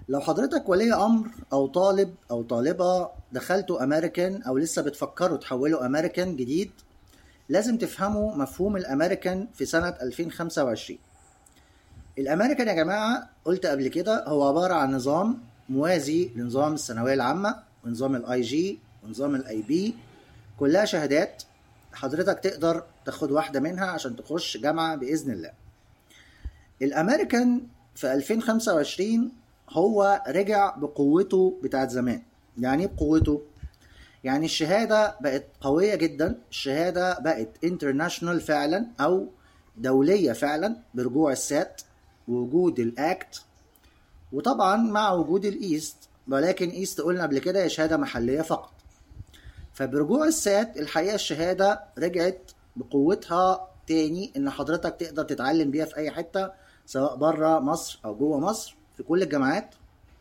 لو حضرتك ولي امر او طالب او طالبه دخلتوا امريكان او لسه بتفكروا تحولوا امريكان جديد لازم تفهموا مفهوم الامريكان في سنه 2025 الامريكان يا جماعه قلت قبل كده هو عباره عن نظام موازي لنظام الثانويه العامه ونظام الاي جي ونظام الاي بي كلها شهادات حضرتك تقدر تاخد واحده منها عشان تخش جامعه باذن الله الامريكان في 2025 هو رجع بقوته بتاعت زمان يعني ايه بقوته يعني الشهاده بقت قويه جدا الشهاده بقت انترناشونال فعلا او دوليه فعلا برجوع السات ووجود الاكت وطبعا مع وجود الايست ولكن ايست قلنا قبل كده هي شهاده محليه فقط فبرجوع السات الحقيقه الشهاده رجعت بقوتها تاني ان حضرتك تقدر تتعلم بيها في اي حته سواء بره مصر او جوه مصر في كل الجامعات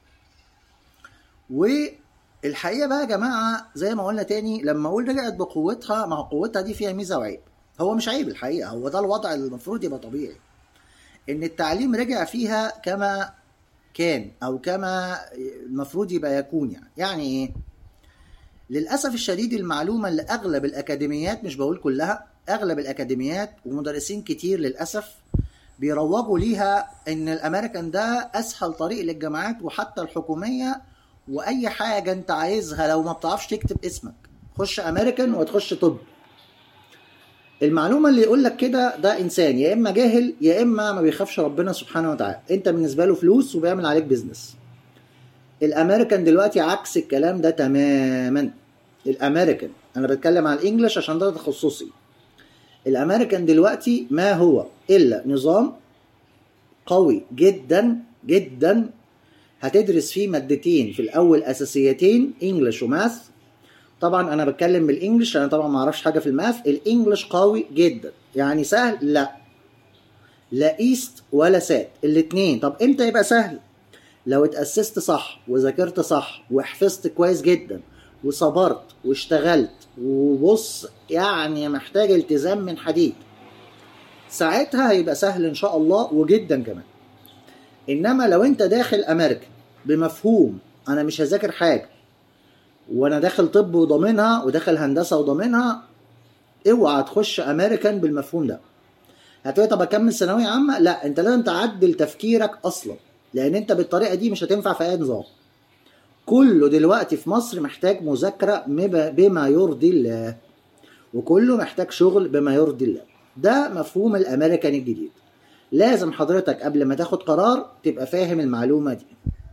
والحقيقه بقى يا جماعه زي ما قلنا تاني لما اقول رجعت بقوتها ما هو قوتها دي فيها ميزه وعيب هو مش عيب الحقيقه هو ده الوضع اللي المفروض يبقى طبيعي ان التعليم رجع فيها كما كان او كما المفروض يبقى يكون يعني يعني ايه للاسف الشديد المعلومه اللي اغلب الاكاديميات مش بقول كلها اغلب الاكاديميات ومدرسين كتير للاسف بيروجوا ليها ان الامريكان ده اسهل طريق للجامعات وحتى الحكوميه واي حاجه انت عايزها لو ما بتعرفش تكتب اسمك خش امريكان وتخش طب المعلومه اللي يقول لك كده ده انسان يا اما جاهل يا اما ما بيخافش ربنا سبحانه وتعالى انت بالنسبه له فلوس وبيعمل عليك بيزنس الامريكان دلوقتي عكس الكلام ده تماما الامريكان انا بتكلم عن الانجليش عشان ده تخصصي الامريكان دلوقتي ما هو الا نظام قوي جدا جدا هتدرس فيه مادتين في الاول اساسيتين انجلش وماث طبعا انا بتكلم بالانجلش انا طبعا ما اعرفش حاجه في الماث الانجلش قوي جدا يعني سهل لا لا ايست ولا سات الاثنين طب امتى يبقى سهل لو اتاسست صح وذاكرت صح وحفظت كويس جدا وصبرت واشتغلت وبص يعني محتاج التزام من حديد ساعتها هيبقى سهل ان شاء الله وجدا كمان انما لو انت داخل امريكا بمفهوم انا مش هذاكر حاجه وانا داخل طب وضامنها وداخل هندسه وضامنها اوعى تخش امريكان بالمفهوم ده هتقولي طب اكمل ثانويه عامه لا انت لازم تعدل تفكيرك اصلا لان انت بالطريقه دي مش هتنفع في اي نظام كله دلوقتي في مصر محتاج مذاكره بما يرضي الله وكله محتاج شغل بما يرضي الله ده مفهوم الامريكان الجديد لازم حضرتك قبل ما تاخد قرار تبقى فاهم المعلومه دي